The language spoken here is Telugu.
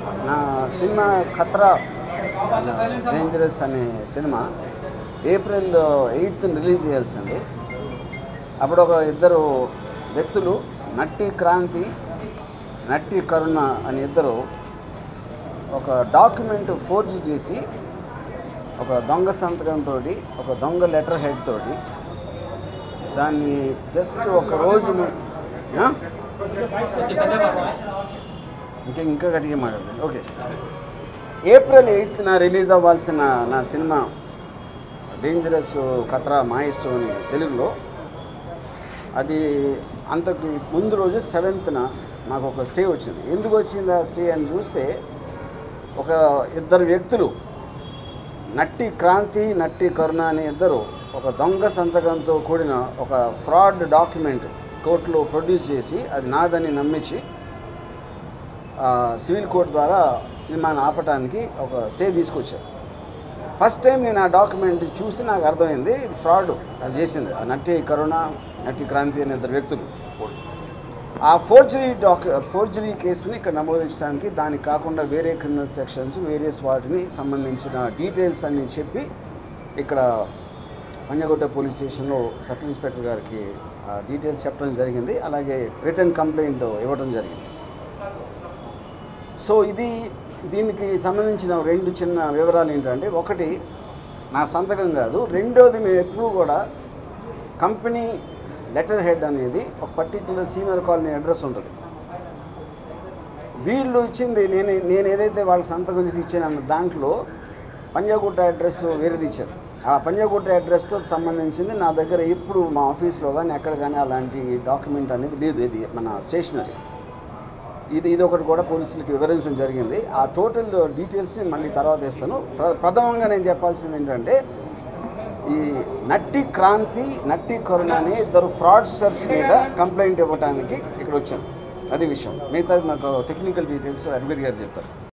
నా సినిమా ఖత్రా డేంజరస్ అనే సినిమా ఏప్రిల్ ఎయిత్ రిలీజ్ చేయాల్సింది అప్పుడు ఒక ఇద్దరు వ్యక్తులు నట్టి క్రాంతి నట్టి కరుణ అని ఇద్దరు ఒక డాక్యుమెంట్ ఫోర్జ్ చేసి ఒక దొంగ సంతకంతో ఒక దొంగ లెటర్ హెడ్ తోటి దాన్ని జస్ట్ ఒక రోజు ఆ? ఇంకా ఇంకా గట్టిగా మాట్లాడండి ఓకే ఏప్రిల్ ఎయిత్న రిలీజ్ అవ్వాల్సిన నా సినిమా డేంజరస్ కత్రా మా ఇష్టం అని తెలుగులో అది అంతకు ముందు రోజు సెవెంత్న నాకు ఒక స్టే వచ్చింది ఎందుకు వచ్చింది ఆ స్టే అని చూస్తే ఒక ఇద్దరు వ్యక్తులు నట్టి క్రాంతి నట్టి కరుణ అనే ఇద్దరు ఒక దొంగ సంతకంతో కూడిన ఒక ఫ్రాడ్ డాక్యుమెంట్ కోర్టులో ప్రొడ్యూస్ చేసి అది నాదని నమ్మించి ఆ, సివిల్ కోర్ట్ ద్వారా సినిమాని ఆపటానికి ఒక స్టే తీసుకొచ్చారు ఫస్ట్ టైం నేను ఆ డాక్యుమెంట్ చూసి నాకు అర్థమైంది ఇది ఫ్రాడ్ అది చేసింది ఆ నట్టి కరుణ నట్టి క్రాంతి అనే ఇద్దరు వ్యక్తులు ఆ ఫోర్జరీ డాక్ ఫోర్జరీ కేసుని ఇక్కడ నమోదించడానికి దానికి కాకుండా వేరే క్రిమినల్ సెక్షన్స్ వేరియస్ వాటిని సంబంధించిన డీటెయిల్స్ అన్ని చెప్పి ఇక్కడ పంజగుట్ట పోలీస్ స్టేషన్లో సబ్ ఇన్స్పెక్టర్ గారికి ఆ డీటెయిల్స్ చెప్పడం జరిగింది అలాగే రిటర్న్ కంప్లైంట్ ఇవ్వడం జరిగింది సో ఇది దీనికి సంబంధించిన రెండు చిన్న వివరాలు ఏంటంటే ఒకటి నా సంతకం కాదు రెండోది మేము ఎప్పుడూ కూడా కంపెనీ లెటర్ హెడ్ అనేది ఒక పర్టిక్యులర్ సీనియర్ కాలనీ అడ్రస్ ఉంటుంది వీళ్ళు ఇచ్చింది నేను నేను ఏదైతే వాళ్ళకి సంతకం చేసి ఇచ్చాను దాంట్లో పంజాగుట్ట అడ్రస్ వేరేది ఇచ్చారు ఆ పంజాగుట్ట అడ్రస్తో సంబంధించింది నా దగ్గర ఎప్పుడు మా ఆఫీస్లో కానీ ఎక్కడ కానీ అలాంటి డాక్యుమెంట్ అనేది లేదు ఇది మన స్టేషనరీ ఇది ఇది ఒకటి కూడా పోలీసులకు వివరించడం జరిగింది ఆ టోటల్ డీటెయిల్స్ని మళ్ళీ తర్వాత ఇస్తాను ప్ర ప్రథమంగా నేను చెప్పాల్సింది ఏంటంటే ఈ నట్టి క్రాంతి నట్టి కరుణ అనే ఇద్దరు ఫ్రాడ్స్టర్స్ మీద కంప్లైంట్ ఇవ్వడానికి ఇక్కడ వచ్చాను అది విషయం మిగతాది నాకు టెక్నికల్ డీటెయిల్స్ అడ్మిట్ గారు చెప్తారు